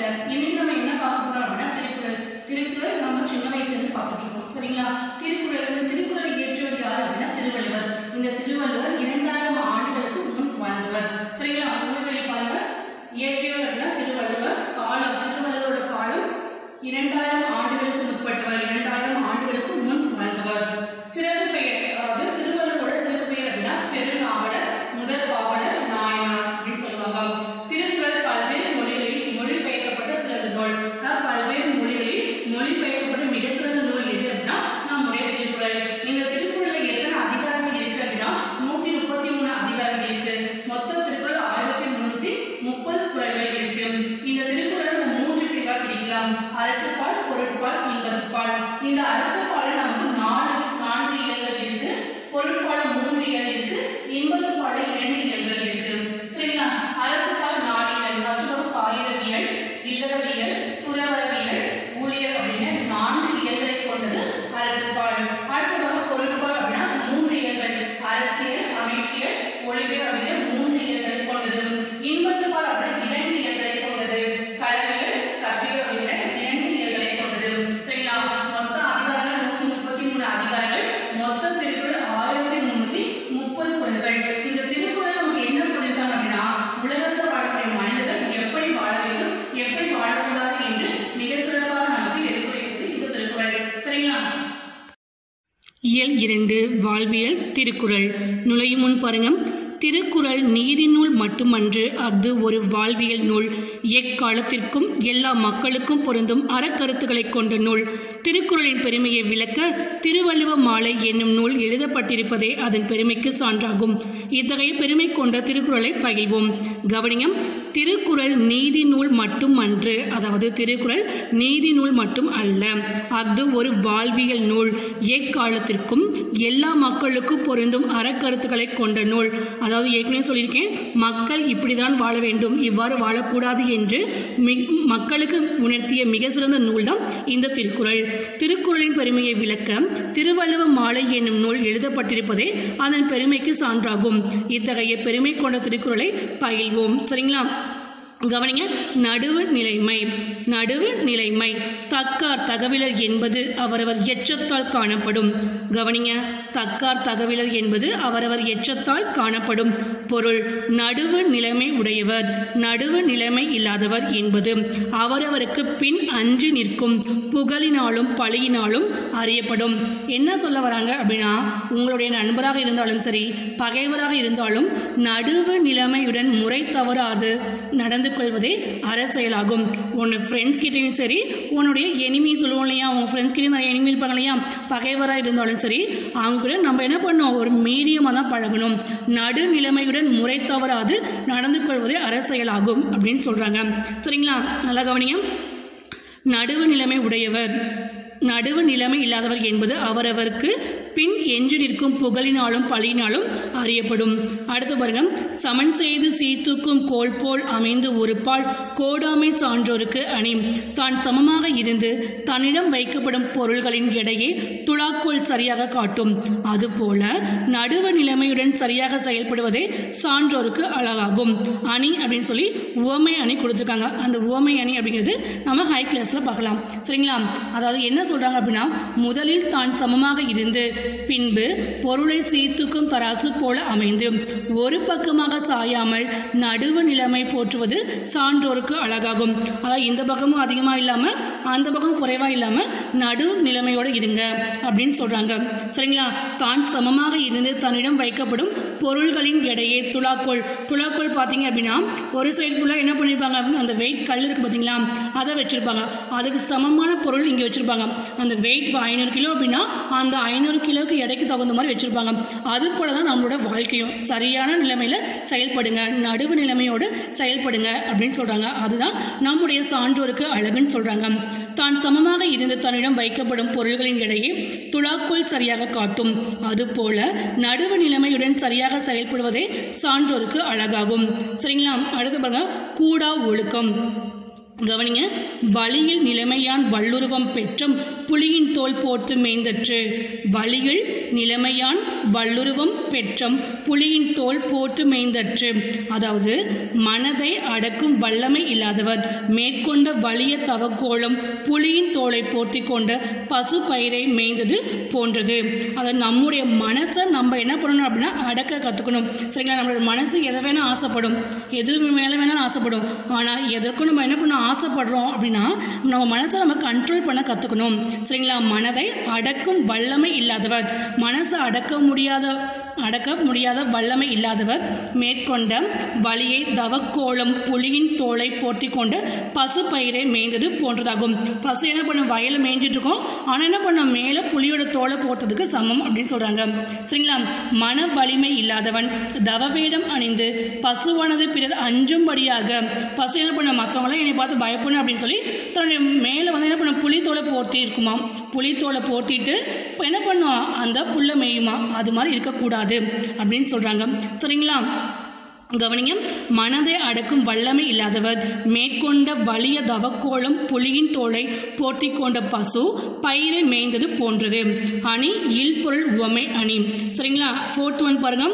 class இன்னைக்கு நம்ம என்ன பார்க்க போறோம் அப்படின்னா திருக்குறள் திருக்குறள் நம்ம சின்ன வயசுல இருந்து பார்த்துட்டு இருக்கோம் சரிங்களா திருக்குறள் இந்த திருக்குறளை இயற்றியவர் யார் அப்படின்னா திருவள்ளுவர் இந்த திருவள்ளுவர் இரண்டாயிரம் ஆண்டுகளுக்கு முன் வாழ்ந்தவர் சரிங்களா நூல்களை பாருங்க இயற்றியவர் அப்படின்னா திருவள்ளுவர் காலம் திருவள்ளுவரோட காலம் இரண்டாயிரம் ஆண்டுகளுக்கு முற்பட்டவர் இரண்டாயிரம் ஆண்டுகளுக்கு முன் வாழ்ந்தவர் சிறப்பு பெயர் அதாவது திருவள்ளுவரோட சிறப்பு பெயர் அப்படின்னா பெருநாவலர் முதல் பாவலர் நாயனார் அப்படின்னு சொல்லுவாங்க திருக்குறள் பல்வேறு மொழிகளில் மொழிபெயர்க்கப்பட்ட சிறந்த நூல் அதாவது பல்வேறு மொழிகளில் மொழிபெயர்க்கப்பட்ட மிக சிறந்த நூல் எது அப்படின்னா நம்முடைய திருக்குறள் இந்த திருக்குறள்ல எத்தனை அதிகாரங்கள் இருக்கு அப்படின்னா நூத்தி முப்பத்தி மூணு அதிகாரங்கள் இருக்கு மொத்த திருக்குறள் ஆயிரத்தி முன்னூத்தி முப்பது குறள்கள் இருக்கு இந்த திருக்குறளை நம்ம மூன்று பிரிவா பிரிக்கலாம் அறத்துப்பால் பொருட்பால் இன்பத்துப்பால் இந்த அறத்துப்பால நமக்கு நாலு நான்கு இயல்கள் இருக்கு பொருட்பால மூன்று இயல் இருக்கு இன்பத்துப்பால இரண்டு இயல்கள் இருக்கு சரிங்களா அறத்துப்பால் நாலு இயல் ஃபர்ஸ்ட் ஒரு பாலியவியல் இல்லறவியல் துறவரவியல் ஊழியர் அப்படின்னு நான்கு இயல்களை கொண்டது அறத்துப்பால் அடுத்ததாக பொருட்பால் அப்படின்னா மூன்று இயல்கள் அரசியல் அமைச்சியல் ஒளிவியல் அப்படின்னு மூன்று இயல்களை கொண்டது இன்பத்துப்பால் அப்படின்னா இரண்டு இயல்களை கொண்டது கலவியல் கற்பியல் அப்படிங்கிற இரண்டு இயல்களை கொண்டது சரிங்களா மொத்த அதிகாரங்கள் நூத்தி முப்பத்தி மூணு அதிகாரங்கள் மொத்த திருக்குறள் ஆயிரத்தி முன்னூத்தி முப்பது குறள்கள் இந்த திருக்குறள் நமக்கு என்ன சொல்லியிருக்காங்க அப்படின்னா உலகத்தில் வாழக்கூடிய மனிதர்கள் எப்படி வாழ வேண்டும் எப்படி வாழக்கூடாது என்று மிக சிறப்பாக நமக்கு எடுத்துரைக்கிறது இந்த திருக்குறள் சரிங்களா இயல் இரண்டு வாழ்வியல் திருக்குறள் நுழையும் முன் பாருங்க திருக்குறள் நீதி நூல் மட்டுமன்று அஃது ஒரு வாழ்வியல் நூல் எக்காலத்திற்கும் எல்லா மக்களுக்கும் பொருந்தும் அறக்கருத்துக்களை கொண்ட நூல் திருக்குறளின் பெருமையை விளக்க திருவள்ளுவ மாலை என்னும் நூல் எழுதப்பட்டிருப்பதே அதன் பெருமைக்கு சான்றாகும் இத்தகைய பெருமை கொண்ட திருக்குறளை பகிர்வோம் கவனியம் திருக்குறள் நீதி நூல் மட்டுமன்று அதாவது திருக்குறள் நீதி நூல் மட்டும் அல்ல அஃது ஒரு வாழ்வியல் நூல் எக்காலத்திற்கும் எல்லா மக்களுக்கும் பொருந்தும் அறக்கருத்துக்களை கொண்ட நூல் அதாவது ஏற்கனவே சொல்லியிருக்கேன் மக்கள் இப்படிதான் வாழ வேண்டும் இவ்வாறு வாழக்கூடாது என்று மி- மக்களுக்கு உணர்த்திய மிக சிறந்த நூல் தான் இந்த திருக்குறள் திருக்குறளின் பெருமையை விளக்க திருவள்ளுவ மாலை என்னும் நூல் எழுதப்பட்டிருப்பதே அதன் பெருமைக்கு சான்றாகும் இத்தகைய பெருமை கொண்ட திருக்குறளை பயில்வோம் சரிங்களா கவனிங்க நடுவு நிலைமை நடுவு நிலைமை தக்கார் தகவலர் என்பது அவரவர் எச்சத்தால் காணப்படும் கவனிங்க தக்கார் தகவலர் என்பது அவரவர் எச்சத்தால் காணப்படும் பொருள் நடுவு நிலைமை உடையவர் நடுவு நிலைமை இல்லாதவர் என்பது அவரவருக்கு பின் அன்றி நிற்கும் புகழினாலும் பழியினாலும் அறியப்படும் என்ன சொல்ல வராங்க அப்படின்னா உங்களுடைய நண்பராக இருந்தாலும் சரி பகைவராக இருந்தாலும் நடுவு நிலைமையுடன் முறை தவறாது நடந்து கொள்வதே அரசியலாகும் உன் ஃப்ரெண்ட்ஸ் கிட்டேயும் சரி உன்னுடைய எனிமி சொல்லுவோம் இல்லையா உங்கள் ஃப்ரெண்ட்ஸ் கிட்டே நிறைய எனிமி இருப்பாங்க இல்லையா பகைவராக இருந்தாலும் சரி அவங்க கூட நம்ம என்ன பண்ணோம் ஒரு மீடியமாக தான் பழகணும் நடுநிலைமையுடன் முறை தவறாது நடந்து கொள்வதே அரசியலாகும் அப்படின்னு சொல்கிறாங்க சரிங்களா நல்லா கவனிங்க நடுவு நிலைமை உடையவர் நடுவு நிலைமை இல்லாதவர் என்பது அவரவருக்கு பின் என்று நிற்கும் புகழினாலும் பழியினாலும் அறியப்படும் அடுத்து பாருங்க சமன் செய்து சீர்தூக்கும் கோல் போல் அமைந்து ஒருபால் கோடாமை சான்றோருக்கு அணி தான் சமமாக இருந்து தன்னிடம் வைக்கப்படும் பொருள்களின் எடையை துலாக்கோல் சரியாக காட்டும் அதுபோல நடுவு நிலைமையுடன் சரியாக செயல்படுவதே சான்றோருக்கு அழகாகும் அணி அப்படின்னு சொல்லி உவமை அணி கொடுத்துருக்காங்க அந்த உவமை அணி அப்படிங்கிறது நம்ம ஹை கிளாஸில் பார்க்கலாம் சரிங்களா அதாவது என்ன சொல்கிறாங்க அப்படின்னா முதலில் தான் சமமாக இருந்து பின்பு பொருளை சீர்தூக்கும் தராசு போல அமைந்து ஒரு பக்கமாக சாயாமல் நடுவு நிலைமை போற்றுவது சான்றோருக்கு அழகாகும் அதாவது இந்த பக்கமும் அதிகமாக இல்லாமல் அந்த பக்கம் குறைவாக இல்லாமல் நடு நிலைமையோடு இருங்க அப்படின்னு சொல்கிறாங்க சரிங்களா தான் சமமாக இருந்து தன்னிடம் வைக்கப்படும் பொருள்களின் எடையை துலாக்கோல் துலாக்கோல் பார்த்தீங்க அப்படின்னா ஒரு சைடு ஃபுல்லாக என்ன பண்ணியிருப்பாங்க அந்த வெயிட் கல் இருக்குது பார்த்தீங்களா அதை வச்சுருப்பாங்க அதுக்கு சமமான பொருள் இங்கே வச்சுருப்பாங்க அந்த வெயிட் ஐநூறு கிலோ அப்படின்னா அந்த ஐநூறு கிலோவுக்கு எடைக்கு தகுந்த மாதிரி வச்சுருப்பாங்க அது போல தான் நம்மளோட வாழ்க்கையும் சரியான நிலைமையில் செயல்படுங்க நடுவு நிலைமையோடு செயல்படுங்க அப்படின்னு சொல்கிறாங்க அதுதான் நம்முடைய சான்றோருக்கு அழகுன்னு சொல்கிறாங்க தான் சமமாக இருந்து தன்னிடம் வைக்கப்படும் பொருள்களின் எடையை துலாக்கோல் சரியாக காட்டும் அதுபோல நடுவு நிலைமையுடன் சரியாக செயல்படுவதே சான்றோருக்கு அழகாகும் சரிங்களா அடுத்து பாருங்க கூடா ஒழுக்கம் கவனிங்க வழியில் நிலைமையான் வல்லுருவம் பெற்றும் புலியின் தோல் போர்த்து மேய்ந்தற்று வழியில் நிலைமையான் வல்லுருவம் பெற்றும் புலியின் தோல் போர்த்து மேய்ந்தற்று அதாவது மனதை அடக்கும் வல்லமை இல்லாதவர் மேற்கொண்ட வலிய தவக்கோலம் புலியின் தோலை போர்த்தி கொண்ட பசு பயிரை மேய்ந்தது போன்றது அதை நம்முடைய மனசை நம்ம என்ன பண்ணணும் அப்படின்னா அடக்க கற்றுக்கணும் சரிங்களா நம்மளோட மனசு எதை வேணால் ஆசைப்படும் எது மேலே வேணாலும் ஆசைப்படும் ஆனால் எதற்கும் நம்ம என்ன பண்ண ஆசைப்படுறோம் அப்படின்னா நம்ம மனசை நம்ம கண்ட்ரோல் பண்ண கற்றுக்கணும் சரிங்களா மனதை அடக்கும் வல்லமை இல்லாதவர் மனசை அடக்க முடியாத அடக்க முடியாத வல்லமை இல்லாதவர் மேற்கொண்ட வலியை தவக்கோலம் புலியின் தோலை போர்த்தி கொண்ட பசு பயிரை மேய்ந்தது போன்றதாகும் பசு என்ன பண்ணும் வயலை மேய்ஞ்சிட்டு இருக்கோம் ஆனால் என்ன பண்ணும் மேலே புலியோட தோலை போட்டதுக்கு சமம் அப்படின்னு சொல்கிறாங்க சரிங்களா மன வலிமை இல்லாதவன் தவவேடம் அணிந்து பசுவானது பிறர் அஞ்சும்படியாக பசு என்ன பண்ண மற்றவங்களாம் என்னை பார்த்து பயப்படணும் அப்படின்னு சொல்லி தன்னுடைய மேலே வந்து என்ன பண்ண புலித்தோலை போர்த்தி இருக்குமா புலித்தோலை போர்த்திட்டு இப்போ என்ன பண்ணும் அந்த புல்லை மேயுமா அது மாதிரி இருக்கக்கூடாது அப்படின்னு சொல்கிறாங்க சரிங்களா கவனிங்க மனதை அடக்கும் வல்லமை இல்லாதவர் மேற்கொண்ட வலிய தவக்கோலம் புலியின் தோலை போர்த்தி கொண்ட பசு பயிரை மேய்ந்தது போன்றது அணி இல்பொருள் உவமை அணி சரிங்களா ஃபோர்த் ஒன் பாருங்க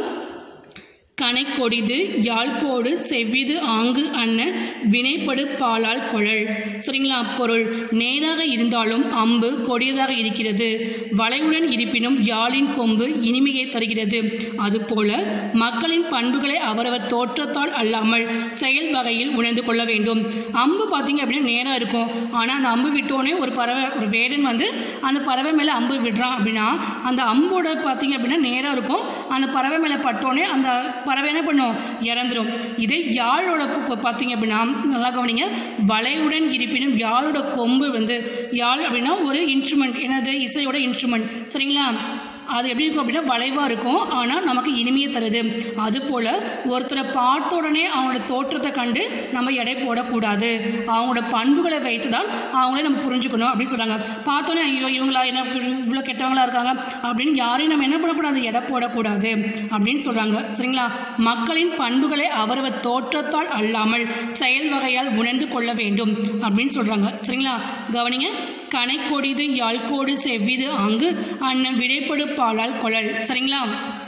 கனைக்கொடிது யாழ்கோடு செவ்விது ஆங்கு அன்ன வினைப்படு பாலால் கொழல் சரிங்களா பொருள் நேராக இருந்தாலும் அம்பு கொடியதாக இருக்கிறது வளைவுடன் இருப்பினும் யாழின் கொம்பு இனிமையை தருகிறது அதுபோல மக்களின் பண்புகளை அவரவர் தோற்றத்தால் அல்லாமல் செயல் வகையில் உணர்ந்து கொள்ள வேண்டும் அம்பு பார்த்தீங்க அப்படின்னா நேராக இருக்கும் ஆனால் அந்த அம்பு விட்டோடனே ஒரு பறவை ஒரு வேடன் வந்து அந்த பறவை மேலே அம்பு விடுறான் அப்படின்னா அந்த அம்போட பார்த்தீங்க அப்படின்னா நேராக இருக்கும் அந்த பறவை மேலே பட்டோடனே அந்த பறவை என்ன பண்ணும் இறந்துரும் இதே யாழோட பு- பார்த்தீங்க அப்படின்னா நல்லா கவனிங்க வளைவுடன் இருப்பினும் யாழோட கொம்பு வந்து யாழ் அப்படின்னா ஒரு இன்ஸ்ட்ருமெண்ட் என்னது இசையோட இன்ஸ்ட்ருமெண்ட் சரிங்களா அது எப்படி இருக்கும் அப்படின்னா வளைவாக இருக்கும் ஆனால் நமக்கு இனிமையை தருது அதுபோல் ஒருத்தரை பார்த்த உடனே அவங்களோட தோற்றத்தை கண்டு நம்ம எடை போடக்கூடாது அவங்களோட பண்புகளை வைத்து தான் அவங்களே நம்ம புரிஞ்சுக்கணும் அப்படின்னு சொல்கிறாங்க பார்த்தோன்னே ஐயோ இவங்களா என்ன இவ்வளோ கெட்டவங்களா இருக்காங்க அப்படின்னு யாரையும் நம்ம என்ன பண்ணக்கூடாது எடை போடக்கூடாது அப்படின்னு சொல்கிறாங்க சரிங்களா மக்களின் பண்புகளை அவரவர் தோற்றத்தால் அல்லாமல் செயல் வகையால் உணர்ந்து கொள்ள வேண்டும் அப்படின்னு சொல்கிறாங்க சரிங்களா கவனிங்க கனைக்கொடிது யாழ்கோடு செவ்விது அங்கு அண்ணன் விடைப்படு பாலால் கொழல் சரிங்களா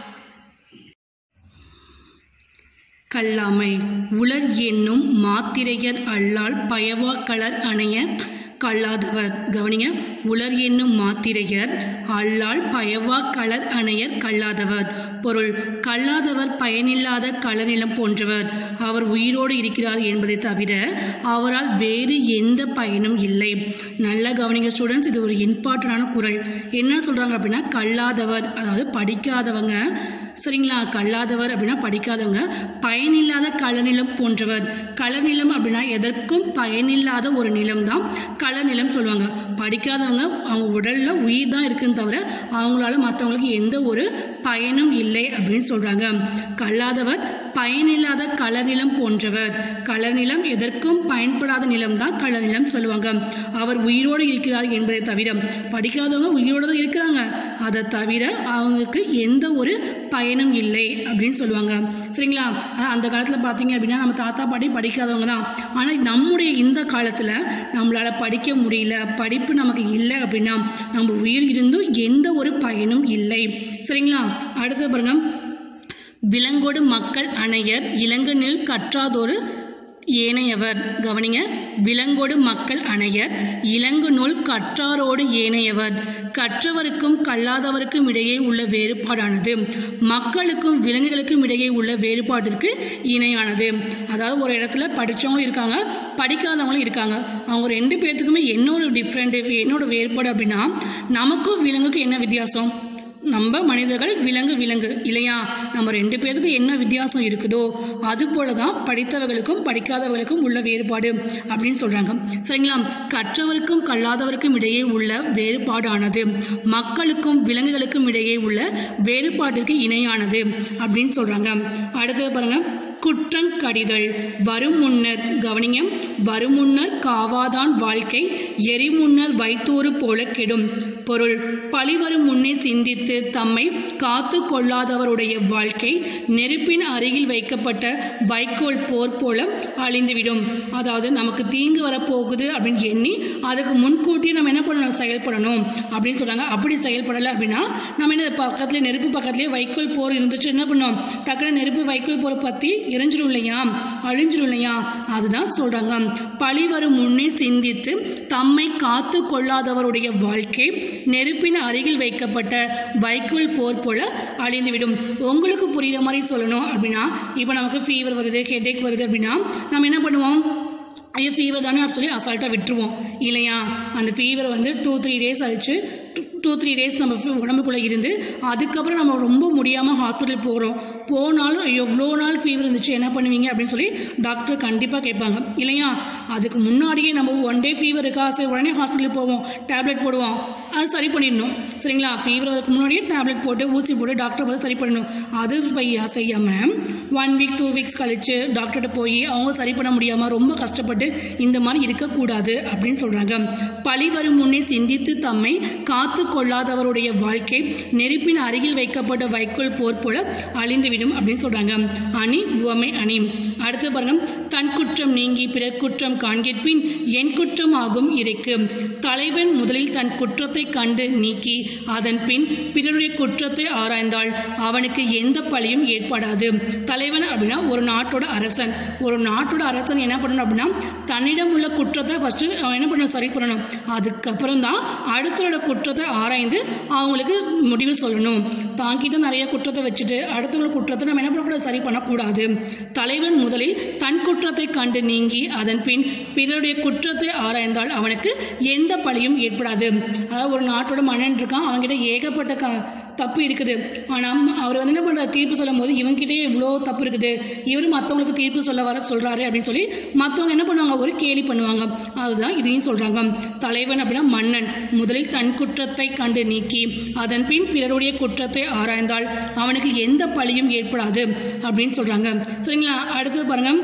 கல்லாமை உலர் என்னும் மாத்திரையர் அல்லால் பயவா கலர் அணையர் கல்லாதவர் கவனிங்க உலர் என்னும் மாத்திரையர் அல்லால் பயவா கலர் அணையர் கல்லாதவர் பொருள் கல்லாதவர் பயனில்லாத களநிலம் போன்றவர் அவர் உயிரோடு இருக்கிறார் என்பதை தவிர அவரால் வேறு எந்த பயனும் இல்லை நல்ல கவனிங்க ஸ்டூடெண்ட்ஸ் இது ஒரு இம்பார்ட்டண்டான குரல் என்ன சொல்கிறாங்க அப்படின்னா கல்லாதவர் அதாவது படிக்காதவங்க சரிங்களா கல்லாதவர் அப்படின்னா படிக்காதவங்க பயனில்லாத களநிலம் போன்றவர் களநிலம் அப்படின்னா எதற்கும் பயனில்லாத ஒரு நிலம் தான் களநிலம் சொல்லுவாங்க படிக்காதவங்க அவங்க உடலில் உயிர் தான் இருக்குன்னு தவிர அவங்களால மற்றவங்களுக்கு எந்த ஒரு பயனும் இல்லை அப்படின்னு சொல்கிறாங்க கல்லாதவர் பயனில்லாத களநிலம் போன்றவர் களநிலம் எதற்கும் பயன்படாத நிலம் தான் களநிலம் சொல்லுவாங்க அவர் உயிரோடு இருக்கிறார் என்பதை தவிர படிக்காதவங்க உயிரோடு தான் இருக்கிறாங்க அதை தவிர அவங்களுக்கு எந்த ஒரு பயனும் இல்லை அப்படின்னு சொல்லுவாங்க சரிங்களா ஆனா, அந்த காலத்தில் பார்த்தீங்க அப்படின்னா நம்ம தாத்தா பாட்டி படிக்காதவங்க தான் ஆனால் நம்முடைய இந்த காலத்தில் நம்மளால் படிக்க முடியல படிப்பு நமக்கு இல்லை அப்படின்னா நம்ம உயிர் இருந்தும் எந்த ஒரு பயனும் இல்லை சரிங்களா அடுத்து பாருங்க விலங்கோடு மக்கள் அணையர் இளங்கனில் கற்றாதொரு ஏனையவர் கவனிங்க விலங்கோடு மக்கள் அணையர் இளங்கு நூல் கற்றாரோடு ஏனையவர் கற்றவருக்கும் கல்லாதவருக்கும் இடையே உள்ள வேறுபாடானது மக்களுக்கும் விலங்குகளுக்கும் இடையே உள்ள வேறுபாட்டிற்கு இணையானது அதாவது ஒரு இடத்துல படித்தவங்களும் இருக்காங்க படிக்காதவங்களும் இருக்காங்க அவங்க ரெண்டு பேர்த்துக்குமே என்ன ஒரு டிஃப்ரெண்ட் என்னோட வேறுபாடு அப்படின்னா நமக்கும் விலங்குக்கும் என்ன வித்தியாசம் நம்ம மனிதர்கள் விலங்கு விலங்கு இல்லையா நம்ம ரெண்டு பேருக்கும் என்ன வித்தியாசம் இருக்குதோ அது போல தான் படித்தவர்களுக்கும் படிக்காதவர்களுக்கும் உள்ள வேறுபாடு அப்படின்னு சொல்கிறாங்க சரிங்களா கற்றவருக்கும் கல்லாதவருக்கும் இடையே உள்ள வேறுபாடானது மக்களுக்கும் விலங்குகளுக்கும் இடையே உள்ள வேறுபாட்டிற்கு இணையானது அப்படின்னு சொல்கிறாங்க அடுத்தது பாருங்கள் குற்றங்கடிதல் வரும் முன்னர் கவனிங்க வரும் முன்னர் காவாதான் வாழ்க்கை எரிமுன்னர் வைத்தோறு போல கெடும் பொருள் பழிவரும் முன்னே சிந்தித்து தம்மை காத்து கொள்ளாதவருடைய வாழ்க்கை நெருப்பின் அருகில் வைக்கப்பட்ட வைக்கோல் போர் போல அழிந்துவிடும் அதாவது நமக்கு தீங்கு வரப்போகுது அப்படின்னு எண்ணி அதுக்கு முன்கூட்டியே நம்ம என்ன பண்ணணும் செயல்படணும் அப்படின்னு சொல்றாங்க அப்படி செயல்படலை அப்படின்னா நம்ம என்ன பக்கத்துல நெருப்பு பக்கத்துலேயே வைக்கோல் போர் இருந்துச்சு என்ன பண்ணோம் டக்குனு நெருப்பு வைக்கோல் போரை பற்றி எரிஞ்சிடும் இல்லையா அழிஞ்சிடும் இல்லையா அதுதான் சொல்றாங்க பழி வரும் முன்னே சிந்தித்து தம்மை காத்து கொள்ளாதவருடைய வாழ்க்கை நெருப்பின் அருகில் வைக்கப்பட்ட வைக்கோல் போர் போல அழிந்துவிடும் உங்களுக்கு புரியுற மாதிரி சொல்லணும் அப்படின்னா இப்போ நமக்கு ஃபீவர் வருது ஹெட்டேக் வருது அப்படின்னா நம்ம என்ன பண்ணுவோம் ஐயோ ஃபீவர் தானே சொல்லி அசால்ட்டாக விட்டுருவோம் இல்லையா அந்த ஃபீவர் வந்து டூ த்ரீ டேஸ் ஆயிடுச்சு டூ த்ரீ டேஸ் நம்ம ஃபி- உடம்புக்குள்ளே இருந்து அதுக்கப்புறம் நம்ம ரொம்ப முடியாமல் ஹாஸ்பிட்டல் போகிறோம் போனாலும் எவ்வளோ நாள் ஃபீவர் இருந்துச்சு என்ன பண்ணுவீங்க அப்படின்னு சொல்லி டாக்டர் கண்டிப்பாக கேட்பாங்க இல்லையா அதுக்கு முன்னாடியே நம்ம ஒன் டே ஃபீவர் இருக்கா சரி உடனே ஹாஸ்பிட்டல் போவோம் டேப்லெட் போடுவோம் அது சரி பண்ணிடணும் சரிங்களா ஃபீவர் அதுக்கு முன்னாடியே டேப்லெட் போட்டு ஊசி போட்டு டாக்டர் பார்த்து சரி பண்ணணும் அது பையா செய்யாமல் ஒன் வீக் டூ வீக்ஸ் கழிச்சு டாக்டர்கிட்ட போய் அவங்க சரி பண்ண முடியாமல் ரொம்ப கஷ்டப்பட்டு இந்த மாதிரி இருக்கக்கூடாது அப்படின்னு சொல்கிறாங்க பழி வரும் முன்னே சிந்தித்து தம்மை காத்து கொள்ளாதவருடைய வாழ்க்கை நெருப்பின் அருகில் வைக்கப்பட்ட வைக்கோல் போர் போல அழிந்துவிடும் அப்படின்னு சொல்கிறாங்க அணி உவமை அணி அடுத்து பாருங்க தன் குற்றம் நீங்கி பிறர் குற்றம் காண்கிற்பின் என் குற்றம் ஆகும் இறைக்கு தலைவன் முதலில் தன் குற்றத்தை கண்டு நீக்கி அதன் பின் பிறருடைய குற்றத்தை ஆராய்ந்தால் அவனுக்கு எந்த பழியும் ஏற்படாது தலைவன் அப்படின்னா ஒரு நாட்டோட அரசன் ஒரு நாட்டோட அரசன் என்ன பண்ணணும் அப்படின்னா தன்னிடம் உள்ள குற்றத்தை ஃபர்ஸ்ட் அவன் என்ன பண்ணணும் சரி பண்ணணும் அதுக்கப்புறம் தான் அடுத்தவரோட குற்றத்தை ஆராய்ந்து அவங்களுக்கு முடிவு சொல்லணும் தாங்கிட்ட நிறைய குற்றத்தை வச்சுட்டு அடுத்தவங்களோட குற்றத்தை நம்ம என்ன பண்ணக்கூடாது சரி பண்ணக்கூடாது தலைவன் முதலில் தன் குற்றத்தை கண்டு நீங்கி அதன் பின் பிறருடைய குற்றத்தை ஆராய்ந்தால் அவனுக்கு எந்த பழியும் ஏற்படாது அதாவது ஒரு நாட்டோட மன்னன் இருக்கான் அவன்கிட்ட ஏகப்பட்ட க தப்பு இருக்குது ஆனால் அவர் வந்து என்ன பண்ணுறாரு தீர்ப்பு சொல்லும் போது இவன்கிட்டயே இவ்வளோ தப்பு இருக்குது இவர் மற்றவங்களுக்கு தீர்ப்பு சொல்ல வர சொல்கிறாரு அப்படின்னு சொல்லி மற்றவங்க என்ன பண்ணுவாங்க ஒரு கேலி பண்ணுவாங்க அதுதான் இதையும் சொல்கிறாங்க தலைவன் அப்படின்னா மன்னன் முதலில் தன் குற்றத்தை கண்டு நீக்கி அதன் பின் பிறருடைய குற்றத்தை ஆராய்ந்தால் அவனுக்கு எந்த பழியும் ஏற்படாது அப்படின்னு சொல்கிறாங்க சரிங்களா அடுத்தது பாருங்க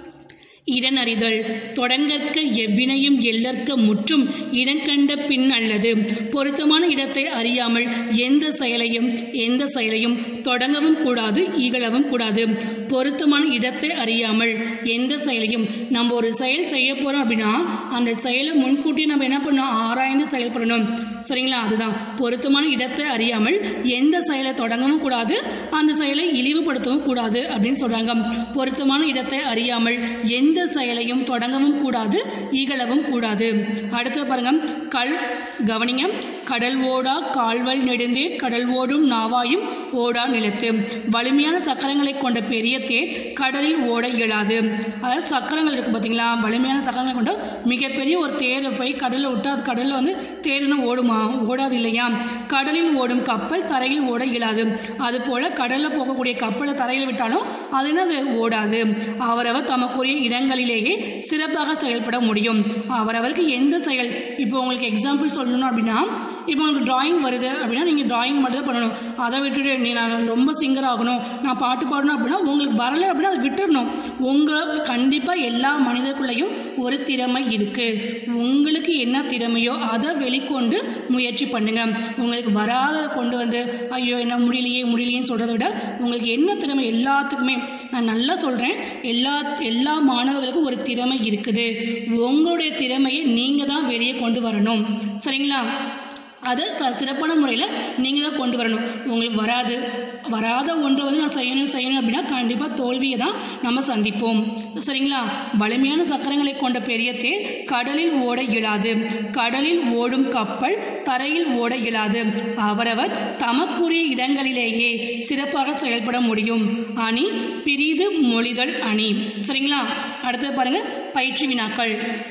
இடனறிதல் தொடங்கற்க எவ்வினையும் எல்லற்க முற்றும் இடங்கண்ட பின் அல்லது பொருத்தமான இடத்தை அறியாமல் எந்த செயலையும் எந்த செயலையும் தொடங்கவும் கூடாது இகழவும் கூடாது பொருத்தமான இடத்தை அறியாமல் எந்த செயலையும் நம்ம ஒரு செயல் செய்ய போறோம் அப்படின்னா அந்த செயலை முன்கூட்டியே நம்ம என்ன பண்ணணும் ஆராய்ந்து செயல்படணும் சரிங்களா அதுதான் பொருத்தமான இடத்தை அறியாமல் எந்த செயலை தொடங்கவும் கூடாது அந்த செயலை இழிவுபடுத்தவும் கூடாது அப்படின்னு சொல்றாங்க பொருத்தமான இடத்தை அறியாமல் எந்த செயலையும் தொடங்கவும் கூடாது இகழவும் கூடாது அடுத்து பாருங்க கல் கவனிங்க கடல் ஓடா கால்வல் நெடுந்தே கடல் ஓடும் நாவாயும் ஓடா நிலத்து வலிமையான சக்கரங்களை கொண்ட பெரிய தேர் கடலில் ஓட இயலாது அதாவது சக்கரங்கள் இருக்கு பார்த்தீங்களா வலிமையான சக்கரங்களை கொண்ட மிகப்பெரிய ஒரு தேரை போய் கடலில் விட்டு அது கடலில் வந்து தேர்னு ஓடுமா ஓடாது இல்லையா கடலில் ஓடும் கப்பல் தரையில் ஓட இயலாது அதுபோல கடலில் போகக்கூடிய கப்பலை தரையில் விட்டாலும் அது என்னது ஓடாது அவரவர் தமக்குரிய இடங்களிலேயே சிறப்பாக செயல்பட முடியும் அவரவருக்கு எந்த செயல் இப்போ உங்களுக்கு எக்ஸாம்பிள் சொல்லணும் அப்படின்னா இப்போ உங்களுக்கு டிராயிங் வருது அப்படின்னா நீங்கள் டிராயிங் மட்டும் தான் பண்ணணும் அதை விட்டுட்டு நீ நான் ரொம்ப சிங்கர் ஆகணும் நான் பாட்டு பாடணும் அப்படின்னா உங்களுக்கு வரலை அப்படின்னா அதை விட்டுடணும் உங்கள் கண்டிப்பாக எல்லா மனிதருக்குள்ளேயும் ஒரு திறமை இருக்குது உங்களுக்கு என்ன திறமையோ அதை வெளிக்கொண்டு முயற்சி பண்ணுங்க உங்களுக்கு வராததை கொண்டு வந்து ஐயோ என்ன முடியலையே முடியலையேன்னு சொல்கிறத விட உங்களுக்கு என்ன திறமை எல்லாத்துக்குமே நான் நல்லா சொல்கிறேன் எல்லா எல்லா மாணவர்களுக்கும் ஒரு திறமை இருக்குது உங்களுடைய திறமையை நீங்கள் தான் வெளியே கொண்டு வரணும் சரிங்களா அதை ச- சிறப்பான முறையில் நீங்கள் தான் கொண்டு வரணும் உங்களுக்கு வராது வராத ஒன்றை வந்து நான் செய்யணும் செய்யணும் அப்படின்னா கண்டிப்பாக தோல்வியை தான் நம்ம சந்திப்போம் சரிங்களா வலிமையான சக்கரங்களை கொண்ட பெரிய தேர் கடலில் ஓட இயலாது கடலில் ஓடும் கப்பல் தரையில் ஓட இயலாது அவரவர் தமக்குரிய இடங்களிலேயே சிறப்பாக செயல்பட முடியும் அணி பிரிது மொழிதல் அணி சரிங்களா அடுத்தது பாருங்க பயிற்சி வினாக்கள்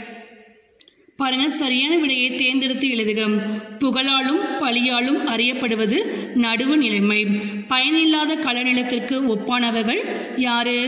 பாருங்க சரியான விடையை தேர்ந்தெடுத்து எழுதுக புகழாலும் பழியாலும் அறியப்படுவது நடுவு நிலைமை பயனில்லாத களநிலத்திற்கு ஒப்பானவர்கள் யாரு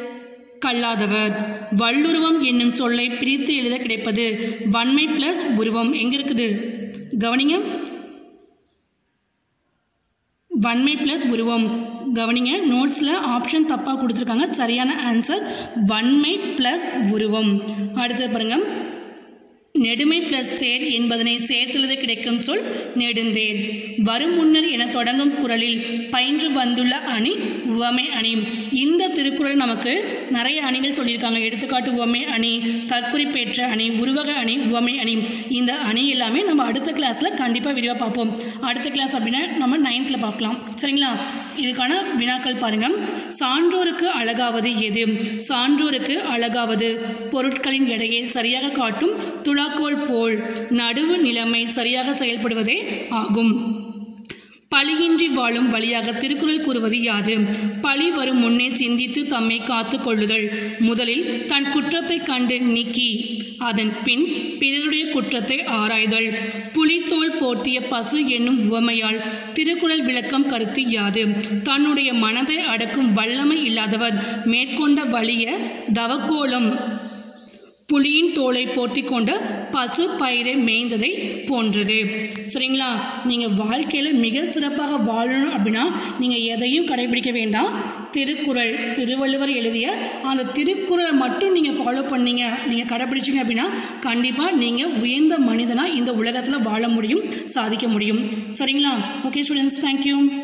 கல்லாதவர் வல்லுருவம் என்னும் சொல்லை பிரித்து எழுத கிடைப்பது வன்மை பிளஸ் உருவம் எங்க இருக்குது கவனிங்க வன்மை பிளஸ் உருவம் கவனிங்க நோட்ஸில் ஆப்ஷன் தப்பாக கொடுத்துருக்காங்க சரியான ஆன்சர் வன்மை ப்ளஸ் உருவம் அடுத்தது பாருங்க நெடுமை பிளஸ் தேர் என்பதனை சேர்த்துள்ளது கிடைக்கும் சொல் நெடுந்தேர் வரும் முன்னர் என தொடங்கும் குரலில் பயின்று வந்துள்ள அணி உவமை அணி இந்த திருக்குறள் நமக்கு நிறைய அணிகள் சொல்லியிருக்காங்க எடுத்துக்காட்டு உவமை அணி தற்குறிப்பேற்ற அணி உருவக அணி உவமை அணி இந்த அணி எல்லாமே நம்ம அடுத்த கிளாஸில் கண்டிப்பாக விரிவாக பார்ப்போம் அடுத்த கிளாஸ் அப்படின்னா நம்ம நைன்த்தில் பார்க்கலாம் சரிங்களா இதுக்கான வினாக்கள் பாருங்க சான்றோருக்கு அழகாவது எது சான்றோருக்கு அழகாவது பொருட்களின் எடையை சரியாக காட்டும் துலாக்கோல் போல் நடுவு நிலைமை சரியாக செயல்படுவதே ஆகும் பழியின்றி வாழும் வழியாக திருக்குறள் கூறுவது யாது பழி வரும் முன்னே சிந்தித்து தம்மை காத்து கொள்ளுதல் முதலில் தன் குற்றத்தை கண்டு நீக்கி அதன் பின் பிறருடைய குற்றத்தை ஆராய்தல் புலித்தோல் போர்த்திய பசு என்னும் உவமையால் திருக்குறள் விளக்கம் கருத்து யாது தன்னுடைய மனதை அடக்கும் வல்லமை இல்லாதவர் மேற்கொண்ட வலிய தவக்கோலம் புலியின் தோலை போர்த்தி கொண்ட பசு பயிரை மேய்ந்ததை போன்றது சரிங்களா நீங்கள் வாழ்க்கையில் மிக சிறப்பாக வாழணும் அப்படின்னா நீங்கள் எதையும் கடைபிடிக்க வேண்டாம் திருக்குறள் திருவள்ளுவர் எழுதிய அந்த திருக்குறளை மட்டும் நீங்கள் ஃபாலோ பண்ணீங்க நீங்கள் கடைபிடிச்சிங்க அப்படின்னா கண்டிப்பாக நீங்கள் உயர்ந்த மனிதனாக இந்த உலகத்தில் வாழ முடியும் சாதிக்க முடியும் சரிங்களா ஓகே ஸ்டூடெண்ட்ஸ் தேங்க்யூ